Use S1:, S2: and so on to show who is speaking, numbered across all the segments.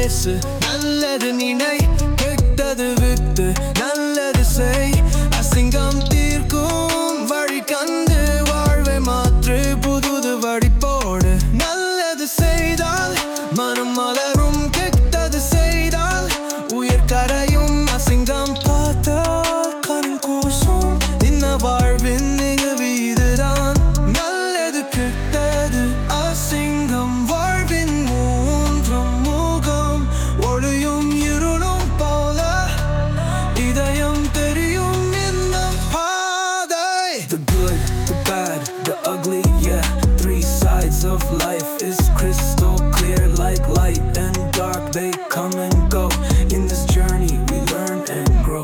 S1: பேசு நல்லது நினை கெட்டது விட்டு நல்லது செய் அசிங்கம் தீர்க்கும் வழி கண்டு வாழ்வை மாற்று புதுது வழி போடு நல்லது செய்தால் மனம் மலரும் கெட்டது செய்தால் உயிர் கரையும் அசிங்கம் பார்த்தால் கண் கூசும் இன்ன வாழ்வின் நிகழ்வு இதுதான் நல்லது கெட்டது அசிங்கம் வாழ்வின் மூன்றும் முகம் ஒளியும் இருளும் போல இதயம் தெரியும் இந்த பாதை The good, the bad, the ugly, yeah Three sides of life is crystal clear Like light and dark, they come and go In this journey we learn and grow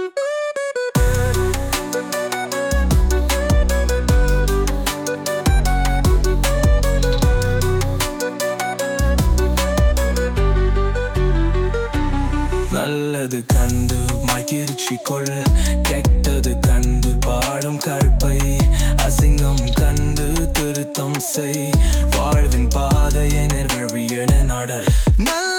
S1: நல்லது கண்டு மகிழ்ச்சி கொள் கெட்டது கண்டு பாடும் கற்பை அசிங்கம் கண்டு திருத்தம் செய் வாழ்வின் பாதையை நிகழ்வியன நட நல்ல